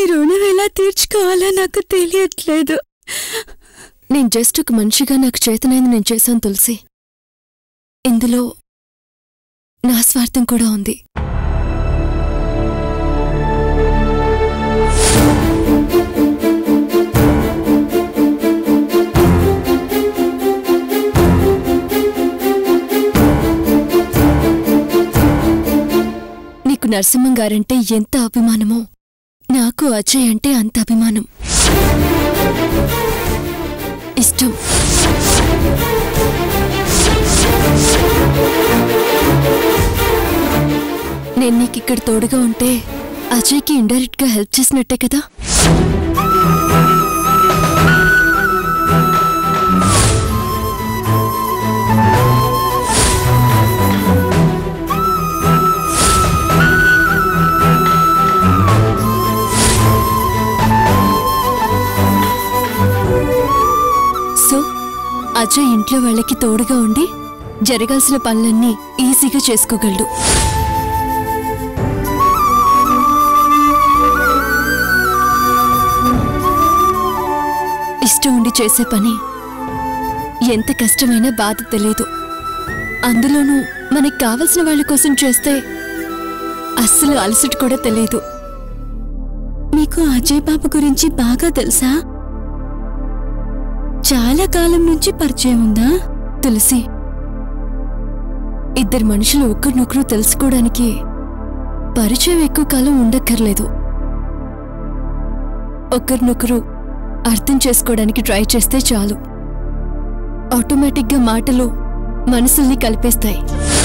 రుణం ఎలా తీర్చుకోవాలో నాకు తెలియట్లేదు నేను జస్ట్ ఒక మనిషిగా నాకు చేతనైంది నేను చేశాను తులసి ఇందులో నా స్వార్థం కూడా ఉంది నీకు నరసింహం గారంటే ఎంత అభిమానమో నాకు అజయ్ అంటే అంత అభిమానం ఇష్టం నేను నీకు ఇక్కడ తోడుగా ఉంటే అజయ్కి ఇండైరెక్ట్ గా హెల్ప్ చేసినట్టే కదా సో అజయ్ ఇంట్లో వాళ్ళకి తోడుగా ఉండి జరగాల్సిన పనులన్నీ ఈజీగా చేసుకోగలడు ఇష్టం ఉండి చేసే పని ఎంత కష్టమైనా బాధ తెలియదు అందులోనూ మనకి కావలసిన వాళ్ళ కోసం చేస్తే అస్సలు అలసట కూడా తెలియదు మీకు అజయ్ బాబు గురించి బాగా తెలుసా చాలా కాలం నుంచి పరిచయం ఉందా తులసి ఇద్దరు మనుషులు ఒకరినొకరు తెలుసుకోవడానికి పరిచయం ఎక్కువ కాలం ఉండక్కర్లేదు ఒకరినొకరు అర్థం చేసుకోవడానికి ట్రై చేస్తే చాలు ఆటోమేటిక్గా మాటలు మనసుల్ని కలిపేస్తాయి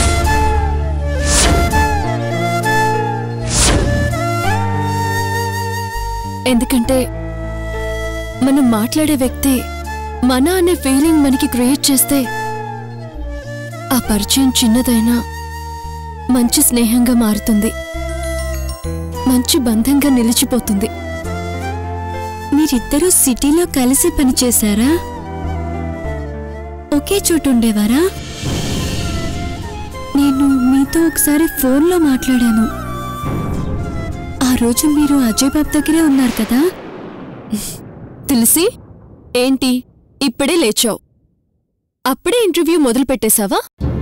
ఎందుకంటే మనం మాట్లాడే వ్యక్తి మన అనే ఫీలింగ్ మనకి క్రియేట్ చేస్తే ఆ పరిచయం చిన్నదైనా మంచి స్నేహంగా మారుతుంది మంచి బంధంగా నిలిచిపోతుంది మీరిద్దరూ సిటీలో కలిసి పనిచేశారా ఒకే చోటు ఉండేవారా నేను మీతో ఒకసారి ఫోన్లో మాట్లాడాను ఆ రోజు మీరు అజయ్ బాబు దగ్గరే ఉన్నారు కదా తులసి ఏంటి ఇప్పుడే లేచావు అప్పుడే ఇంటర్వ్యూ మొదలు పెట్టేశావా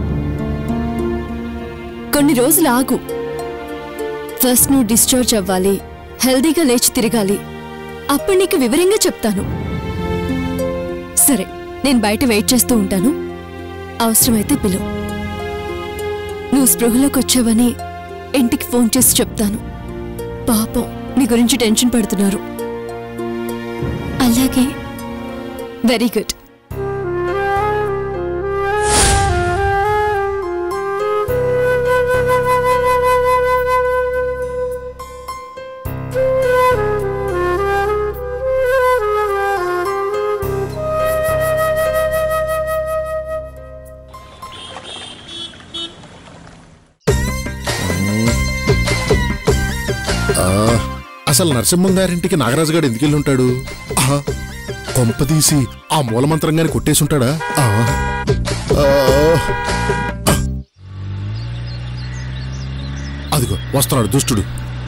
కొన్ని రోజులు ఆగు ఫస్ట్ నువ్వు డిశ్చార్జ్ అవ్వాలి హెల్దీగా లేచి తిరగాలి అప్పుడు నీకు వివరంగా చెప్తాను సరే నేను బయట వెయిట్ చేస్తూ ఉంటాను అవసరమైతే పిలువు నువ్వు స్పృహలోకి వచ్చావని ఇంటికి ఫోన్ చేసి చెప్తాను పాపం నీ గురించి టెన్షన్ పడుతున్నారు అలాగే వెరీ గుడ్ ఆ, అసలు నరసింహం గారింటికి నాగరాజు గారు ఎందుకు వెళ్ళి ఉంటాడు ఆహా, కొంప తీసి ఆ మూలమంత్రంగాని కొట్టేసి ఉంటాడా ఆ, ఆ, ఆ. అదిగో వస్తున్నాడు దుష్టుడు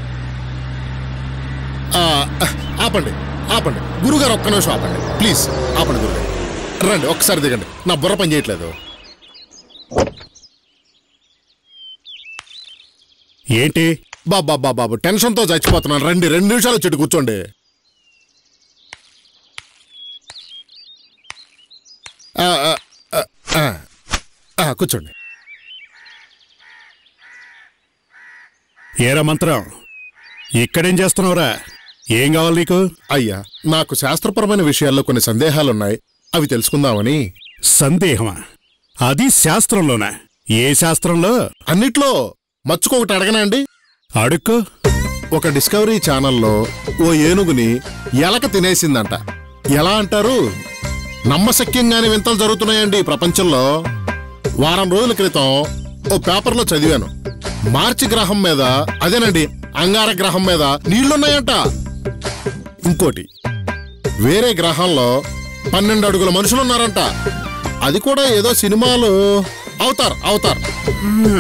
ఆ, ఆపండి ఆపండి గురుగారు ఒక్క నిమిషం ఆపండి ప్లీజ్ ఆపండి గురుగారు రండి ఒక్కసారి దిగండి నా బుర్ర పని చేయట్లేదు ఏంటి బాబా బాబా బాబు టెన్షన్తో చచ్చిపోతున్నాను రండి రెండు నిమిషాలు చెట్టు కూర్చోండి ఆ, ఆ, ఆ, ఆ, ఆ, కూర్చోండి ఏరా మంత్రం ఇక్కడేం చేస్తున్నావురా ఏం కావాలి నీకు అయ్యా నాకు శాస్త్రపరమైన విషయాల్లో కొన్ని సందేహాలున్నాయి అవి తెలుసుకుందామని సందేహమా అది శాస్త్రంలోనా ఏ శాస్త్రంలో అన్నిట్లో మచ్చుకొకటి అడగనండి అడుక్కో ఒక డిస్కవరీ ఛానల్లో ఓ ఏనుగుని ఎలక తినేసిందంట ఎలా అంటారు నమ్మశక్యంగానే వింతలు జరుగుతున్నాయండి ఈ ప్రపంచంలో వారం రోజుల క్రితం ఓ పేపర్లో చదివాను మార్చి గ్రహం మీద అదేనండి అంగార గ్రహం మీద నీళ్లున్నాయంట ఇంకోటి వేరే గ్రహంలో పన్నెండు అడుగుల మనుషులున్నారంట అది కూడా ఏదో సినిమాలు అవుతారు అవుతారు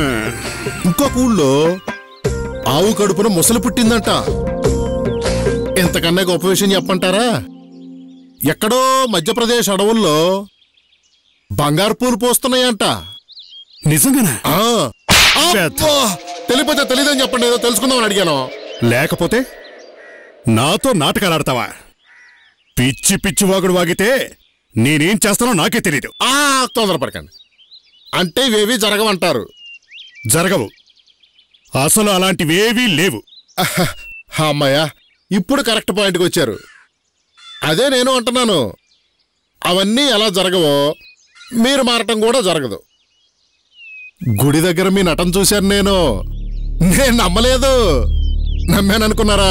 ఇంకొక ఊళ్ళో ఆవు కడుపున ముసలి పుట్టిందంట ఇంతకన్నా గొప్ప విషయం చెప్పంటారా ఎక్కడో మధ్యప్రదేశ్ అడవుల్లో బంగారు పూలు పోస్తున్నాయంట నిజంగానా ఆ. పెద్ద. అబ్బా! తెలియపోతే తెలియదని చెప్పండి ఏదో తెలుసుకుందామని అడిగాను లేకపోతే నాతో నాటకాలు ఆడతావా పిచ్చి పిచ్చి వాగుడు వాగితే నేనేం చేస్తానో నాకే తెలీదు ఆ తొందరపడకండి అంటే ఇవేవి జరగవంటారు జరగవు అసలు అలాంటివేవీ లేవు అహ, అమ్మయ్య ఇప్పుడు కరెక్ట్ పాయింట్కి వచ్చారు అదే నేను అంటున్నాను అవన్నీ ఎలా జరగవో మీరు మారటం కూడా జరగదు గుడి దగ్గర మీ నటన చూశాను నేను నేను నమ్మలేదు నమ్మాననుకున్నారా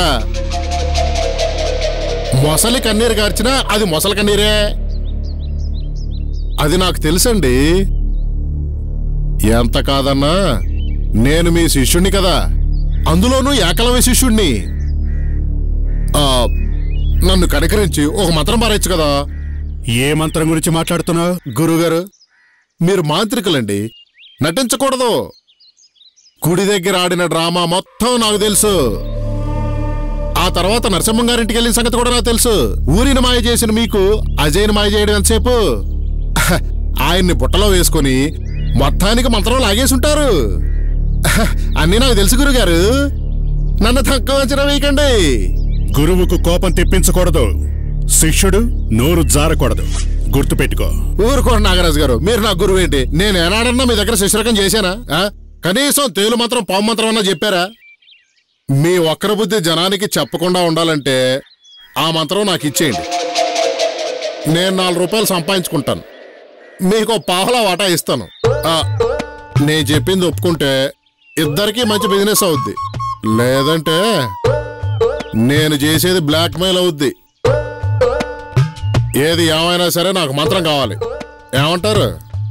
మొసలి కన్నీరు కార్చినా అది మొసలి కన్నీరే అది నాకు తెలుసండి ఎంత కాదన్నా నేను మీ శిష్యుణ్ణి కదా అందులోనూ ఏకలవ్య శిష్యుణ్ణి ఆ, నన్ను కనికరించి ఒక మంత్రం పారేయచ్చు కదా ఏ మంత్రం గురించి మాట్లాడుతున్నావు గురుగారు మీరు మాంత్రికులండి నటించకూడదు గుడి దగ్గర ఆడిన డ్రామా మొత్తం నాకు తెలుసు ఆ తర్వాత నరసింహం గారింటికి వెళ్ళిన సంగతి కూడా నాకు తెలుసు ఊరిని మాయ చేసిన మీకు అజయ్ని మాయ చేయడం ఎంతసేపు అహ, ఆయన్ని బుట్టలో వేసుకొని మొత్తానికి మంత్రం లాగేసి ఉంటారు అహ, అన్నీ నాకు తెలుసు గురుగారు నన్ను తక్కువ అంచనా వేయకండి గురువుకు కోపం తెప్పించకూడదు శిష్యుడు నోరు జారకూడదు గుర్తుపెట్టుకో ఊరుకోండి నాగరాజు గారు మీరు నా గురువు ఏంటి నేను ఏనాడన్నా మీ దగ్గర శిశురకం చేశానా ఆ? కనీసం తేలు మంత్రం పాము మంత్రం అన్నా చెప్పారా మీ ఒక్కర బుద్ధి జనానికి చెప్పకుండా ఉండాలంటే ఆ మంత్రం నాకు ఇచ్చేయండి నేను నాలుగు రూపాయలు సంపాదించుకుంటాను మీకు ఓ పావలా వాటా ఇస్తాను ఆ, నేను చెప్పింది ఒప్పుకుంటే ఇద్దరికీ మంచి బిజినెస్ అవుద్ది లేదంటే నేను చేసేది బ్లాక్ మెయిల్ అవుద్ది ఏది ఏమైనా సరే నాకు మంత్రం కావాలి ఏమంటారు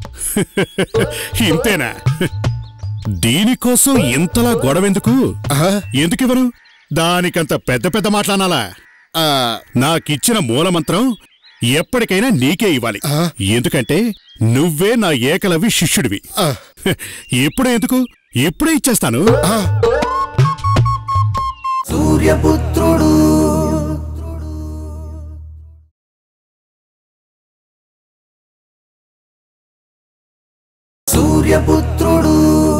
ఇంతేనా దీనికోసం ఇంతలా గొడవెందుకు ఆహా, ఎందుకివ్వరు దానికంత పెద్ద పెద్ద మాట్లాడాలా ఆ, నాకిచ్చిన మూలమంత్రం ఎప్పటికైనా నీకే ఇవ్వాలి ఆ? ఎందుకంటే నువ్వే నా ఏకలవి శిష్యుడివి ఆ, ఎప్పుడే ఎందుకు ఎప్పుడే ఇచ్చేస్తాను ఆ, సూర్యపుత్రుడు సూర్యపుత్రుడు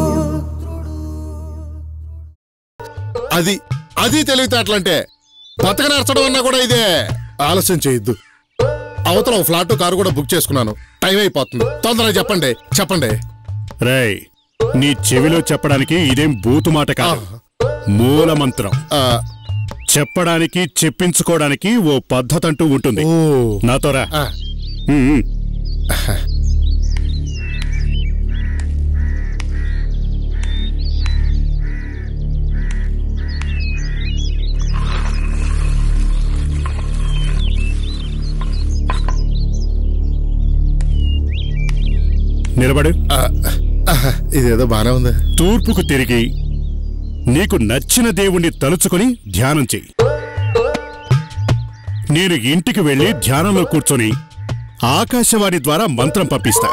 అది అది తెలివితేటలంటే బతక నచ్చడం అన్నా కూడా ఇదే ఆలస్యం చేయొద్దు అవతల ఒక ఫ్లాట్ కారు కూడా బుక్ చేసుకున్నాను టైం అయిపోతుంది తొందరగా చెప్పండి చెప్పండి రేయ్ నీ చెవిలో చెప్పడానికి ఇదేం బూతు మాట కాదు మూలమంత్రం ఆ, చెప్పడానికి చెప్పించుకోవడానికి ఓ పద్ధతి అంటూ ఉంటుంది ఓ నాతో రా ఆ, ఉమ్, ఉమ్. నిలబడు ఆ, ఆ, ఇదేదో బానే ఉంది తూర్పుకు తిరిగి నీకు నచ్చిన దేవుణ్ణి తలుచుకొని ధ్యానం చెయ్యి నేను ఇంటికి వెళ్ళి ధ్యానంలో కూర్చొని ఆకాశవాణి ద్వారా మంత్రం పంపిస్తా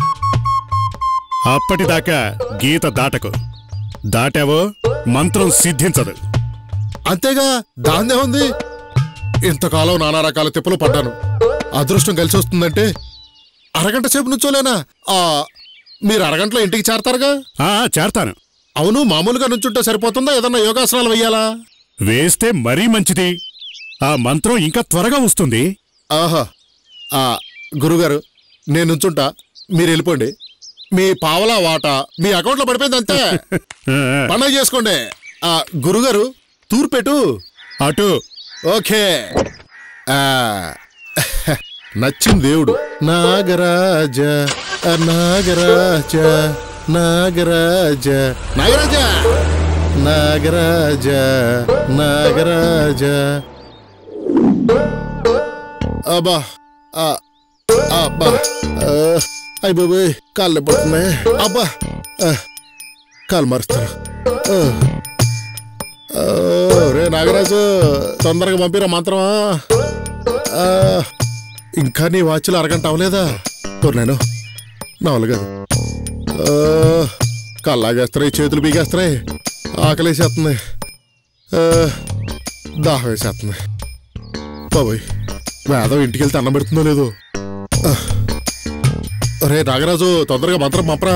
అప్పటిదాకా గీత దాటకు దాటావో మంత్రం సిద్ధించదు అంతేగా దాన్నే ఉంది ఇంతకాలం నానా రకాల తిప్పలు పడ్డాను అదృష్టం కలిసి వస్తుందంటే అరగంట సేపు నుంచోలేనా ఆ, మీరు అరగంటలో ఇంటికి చేరతారుగా ఆ చేరతాను అవును మామూలుగా నుంచుంటే సరిపోతుందా ఏదన్నా యోగాసనాలు వెయ్యాలా వేస్తే మరీ మంచిది ఆ మంత్రం ఇంకా త్వరగా వస్తుంది ఆహా ఆ గురుగారు నేను నుంచుంటా మీరు వెళ్ళిపోండి మీ పావలా వాటా మీ అకౌంట్లో పడిపోయింది అంతే ఆ, ఆ. పండగ చేసుకోండి ఆ గురుగారు తూర్పెటు అటు ఓకే ఆ, నచ్చింది దేవుడు నాగరాజ ఆ నాగరాజ నాగరాజ నాగరాజ నాగరాజ నాగరాజ అబ్బా ఆ, అబ్బా ఆ, అయ్ బాబాయ్ కాళ్ళు పడుతున్నాయి అబ్బా ఆ, కాలు మరుస్తారు ఆ. ఓ, రే నాగరాజు తొందరగా పంపిరా మంత్రమా ఆ, ఇంకా నీ వాచ్లో అరగంట అవ్వలేదా నేను నా వల్ల కాదు ఆ, కళ్ళాగేస్తున్నాయి చేతులు పీకేస్తున్నాయి ఆకలేసేస్తుంది ఆ, దాహం వేసేస్తుంది బాబోయ్ వేదం ఇంటికి వెళ్తే అన్నం పెడుతుందో లేదో ఆ. రే నాగరాజు తొందరగా మంత్రం పంపరా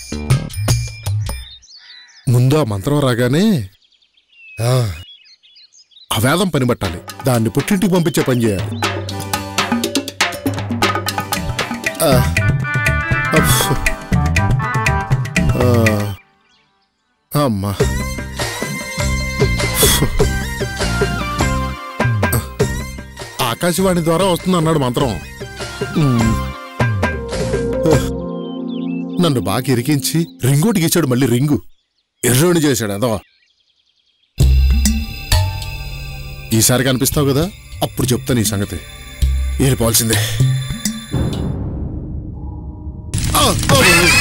ముందు ఆ మంత్రం రాగానే ఆ, ఆ వేదం పని పట్టాలి దాన్ని పుట్టింటికి పంపించే పని చేయాలి ఆ. అఫ్. ఆ. అమ్మా ఆకాశవాణి ద్వారా వస్తుంది అన్నాడు మంత్రం ఉమ్. నన్ను బాగా ఇరికించి రింగోటి గీచాడు మళ్ళీ రింగు ఎర్రోని చేశాడు అదో ఈసారి కనిపిస్తావు కదా అప్పుడు చెప్తాను ఈ సంగతి వెళ్ళిపోవాల్సిందే ఆ, ఆ,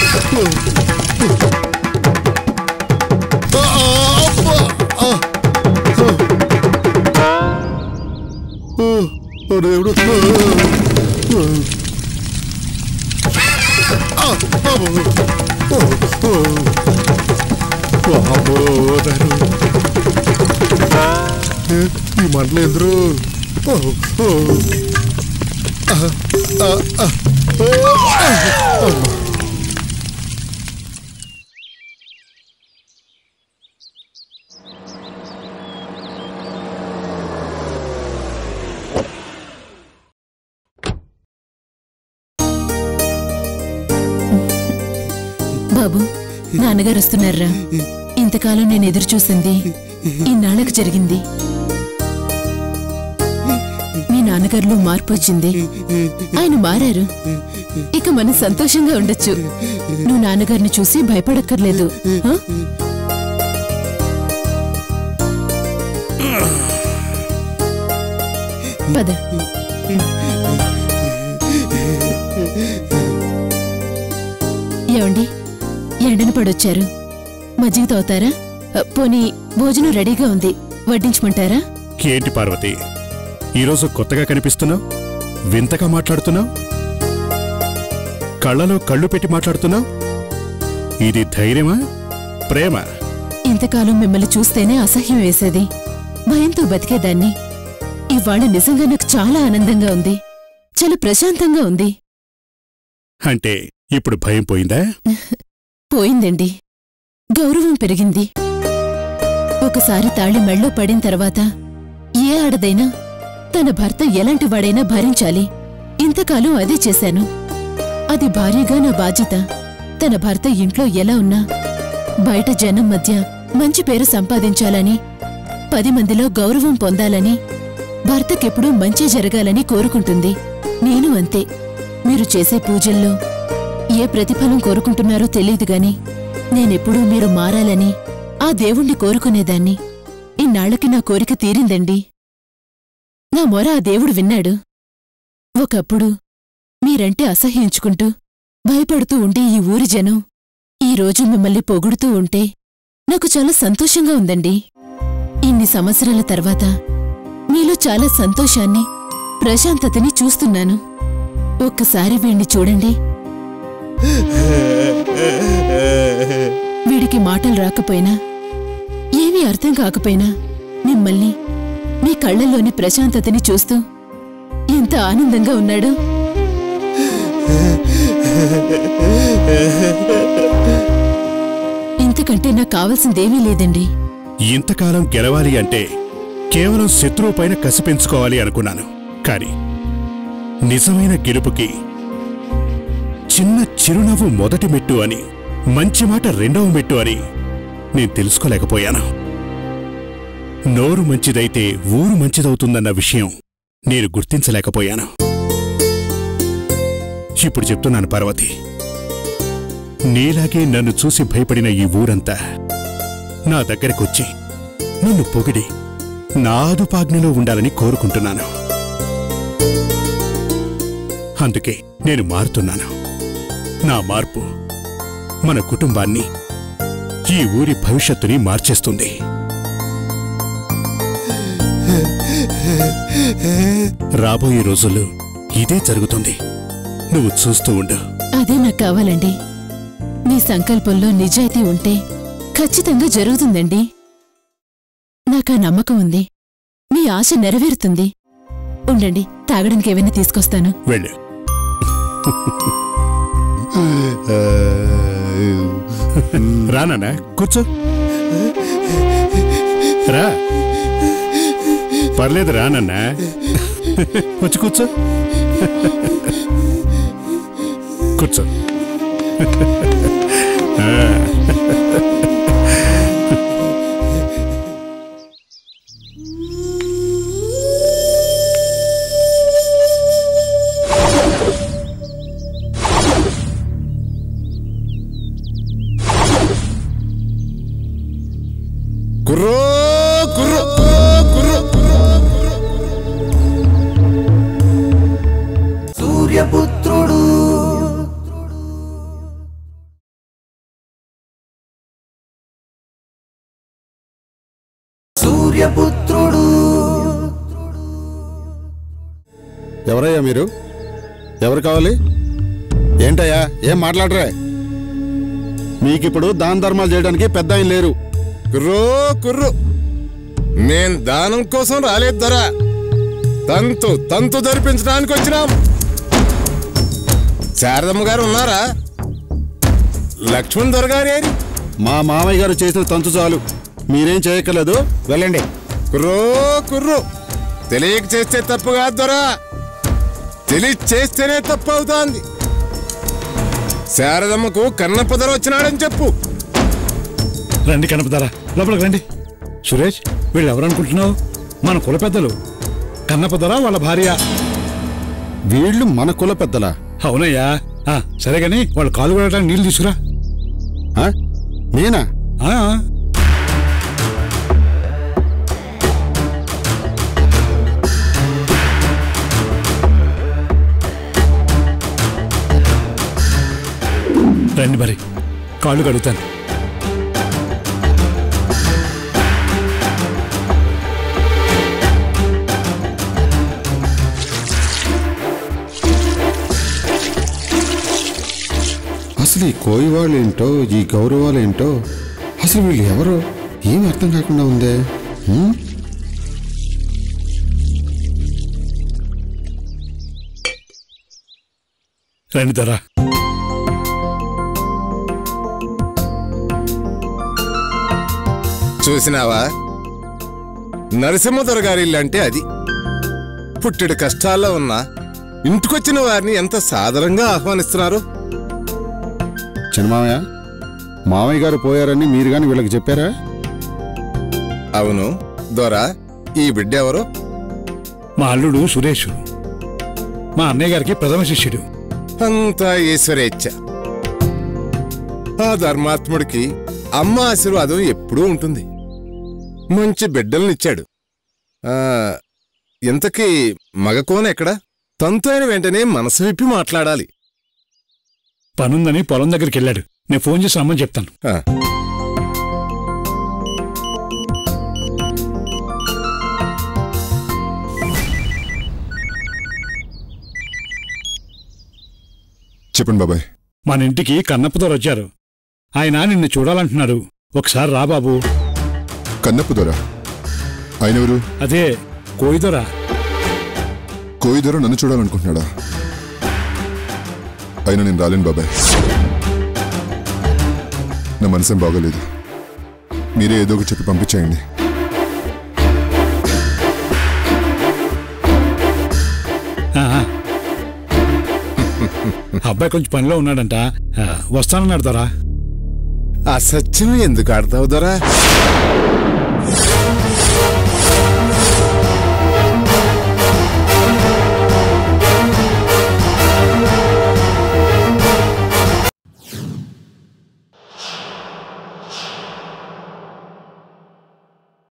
ఆ, ఆ, అబ్బా, ఆ, ఆ. ఓ, ఓ దేవుడు ఆ, ఆ, ఓ, ఓ, ఓ. వామ్మో, నాయనా. ఏ, ఈ మంటలు ఎదురు ఓ, ఓ. ఆ, ఆ, ఆ, ఓ, ఆ, అమ్మా. బాబు నాన్నగారు వస్తున్నారా ఇంతకాలం నేను ఎదురు చూసింది ఇన్నాళ్ళకు జరిగింది మీ నాన్నగారిలో మార్పు వచ్చింది ఆయన మారారు ఇక మనం సంతోషంగా ఉండొచ్చు నువ్వు నాన్నగారిని చూసి భయపడక్కర్లేదు ఆ? పద ఏమండి ఎండన పడొచ్చారు మజ్జిగ తాగుతారా అ, పోనీ భోజనం రెడీగా ఉంది వడ్డించమంటారా ఏంటి పార్వతి ఈరోజు కొత్తగా కనిపిస్తున్నావు వింతగా మాట్లాడుతున్నావు కళ్ళలో కళ్ళు పెట్టి మాట్లాడుతున్నావు ఇది ధైర్యమా ప్రేమ ఇంతకాలం మిమ్మల్ని చూస్తేనే అసహ్యం వేసేది భయంతో బతికేదాన్ని ఇవాళ నిజంగా నాకు చాలా ఆనందంగా ఉంది చాలా ప్రశాంతంగా ఉంది అంటే ఇప్పుడు భయం పోయిందా పోయిందండి గౌరవం పెరిగింది ఒకసారి తాళి మెళ్ళో పడిన తర్వాత ఏ ఆడదైనా తన భర్త ఎలాంటి వాడైనా భరించాలి ఇంతకాలం అదే చేశాను అది భార్యగా నా బాధ్యత తన భర్త ఇంట్లో ఎలా ఉన్నా బయట జనం మధ్య మంచి పేరు సంపాదించాలని పది మందిలో గౌరవం పొందాలని భర్తకెప్పుడూ మంచి జరగాలని కోరుకుంటుంది నేను అంతే మీరు చేసే పూజల్లో ఏ ప్రతిఫలం కోరుకుంటున్నారో తెలియదు గాని నేనెప్పుడూ మీరు మారాలని ఆ దేవుణ్ణి కోరుకునేదాన్ని ఇన్నాళ్లకి నా కోరిక తీరిందండి నా మొర ఆ దేవుడు విన్నాడు ఒకప్పుడు మీరంటే అసహ్యించుకుంటూ భయపడుతూ ఉండే ఈ ఊరి జనం ఈ రోజు మిమ్మల్ని పొగుడుతూ ఉంటే నాకు చాలా సంతోషంగా ఉందండి ఇన్ని సంవత్సరాల తర్వాత మీలో చాలా సంతోషాన్ని ప్రశాంతతని చూస్తున్నాను ఒక్కసారి వీణ్ణి చూడండి వీడికి మాటలు రాకపోయినా ఏమీ అర్థం కాకపోయినా మిమ్మల్ని మీ కళ్ళల్లోని ప్రశాంతతని చూస్తూ ఎంత ఆనందంగా ఉన్నాడు ఇంతకంటే నాకు కావాల్సిందేమీ లేదండి ఇంతకాలం గెలవాలి అంటే కేవలం శత్రువు పైన కసి పెంచుకోవాలి అనుకున్నాను కాని నిజమైన గెలుపుకి చిన్న చిరునవ్వు మొదటి మెట్టు అని మంచి మాట రెండవ మెట్టు అని నేను తెలుసుకోలేకపోయాను నోరు మంచిదైతే ఊరు మంచిదవుతుందన్న విషయం నేను గుర్తించలేకపోయాను ఇప్పుడు చెప్తున్నాను పార్వతి నీలాగే నన్ను చూసి భయపడిన ఈ ఊరంతా నా దగ్గరకొచ్చి నన్ను పొగిడి నా ఆదుపాజ్ఞలో ఉండాలని కోరుకుంటున్నాను అందుకే నేను మారుతున్నాను నా మార్పు మన కుటుంబాన్ని ఈ ఊరి భవిష్యత్తుని మార్చేస్తుంది రాబోయే రోజుల్లో ఇదే జరుగుతుంది నువ్వు చూస్తూ ఉండు అదే నాకు కావాలండి మీ సంకల్పంలో నిజాయితీ ఉంటే ఖచ్చితంగా జరుగుతుందండి నాకా నమ్మకం ఉంది మీ ఆశ నెరవేరుతుంది ఉండండి తాగడానికి ఏమైనా తీసుకొస్తాను వెళ్ళు రానా కూర్చో రా పర్లేదు రానన్నా వచ్చి కూర్చో కూర్చో కుర్రో కుర్రో కుర్రో కుర్రో సూర్యపుత్రుడు సూర్యపుత్రుడు ఎవరయ్యా మీరు ఎవరు కావాలి ఏంటయ్యా ఏం మాట్లాడరా మీకిప్పుడు దాన ధర్మాలు చేయడానికి పెద్ద ఆయన లేరు కుర్రో కుర్రు మేం దానం కోసం రాలేదు ధర తంతు తంతు ధరిపించడానికి వచ్చినాం శారదమ్మ గారు ఉన్నారా లక్ష్మణ్ దొర గారు ఏరి మా మామయ్య గారు చేసిన తంతు చాలు మీరేం చేయక్కర్లేదు వెళ్ళండి కుర్రో కుర్రు తెలియక చేస్తే తప్పు కాదు దొర తెలియ చేస్తేనే తప్పు అవుతోంది శారదమ్మకు కన్నప్ప ధర వచ్చినాడని చెప్పు రండి కనపదారా లోపలికి రండి సురేష్ వీళ్ళు ఎవరనుకుంటున్నావు మన కుల పెద్దలు కన్నపదరా వాళ్ళ భార్య వీళ్ళు మన కుల పెద్దలా అవునయ్యా ఆ, సరే గాని వాళ్ళు కాలు కొడటానికి నీళ్లు తీసుకురా ఆ? నేనా ఆ, రండి మరి కాళ్ళు కడుగుతాను అసలు ఈ కోయి వాళ్ళేంటో ఈ గౌరవాలేంటో అసలు వీళ్ళు ఎవరో ఏం అర్థం కాకుండా ఉందే హ్మ్? రండి దొరా చూసినావా నరసింహదొర గారి ఇల్లు అంటే అది పుట్టెడు కష్టాల్లో ఉన్నా ఇంటికొచ్చిన వారిని ఎంత సాదరంగా ఆహ్వానిస్తున్నారు చిన్నమామయ్య మామయ్య గారు పోయారని మీరు గాని వీళ్ళకి చెప్పారా అవును దొరా ఈ బిడ్డ ఎవరు మా అల్లుడు సురేష్ మా అన్నయ్య గారికి ప్రథమ శిష్యుడు అంతా ఈశ్వరేచ్ఛ ఆ ధర్మాత్ముడికి అమ్మ ఆశీర్వాదం ఎప్పుడూ ఉంటుంది మంచి బిడ్డలనిచ్చాడు ఆ ఇంతకీ మగకోన ఎక్కడ తంతు అయిన వెంటనే మనసు విప్పి మాట్లాడాలి పనుందని పొలం దగ్గరికి వెళ్ళాడు నేను ఫోన్ చేసి రమ్మని చెప్తాను ఆ, చెప్పండి బాబాయ్ మన ఇంటికి కన్నప్పతో వచ్చారు ఆయన నిన్ను చూడాలంటున్నారు ఒకసారి రా బాబు కన్నప్ప దొర ఆయన ఎవరు అదే కోయిదొరా కోయి దొర నన్ను చూడాలనుకుంటున్నాడా అయినా నేను రాలేను బాబాయ్ నా మనసేం బాగోలేదు మీరే ఏదో ఒకటి చెప్పి పంపించేయండి ఆహా. అబ్బాయి కొంచెం పనిలో ఉన్నాడంట ఆ, వస్తానన్నాడు దొరా అసత్యం ఎందుకు ఆడతావు దొరా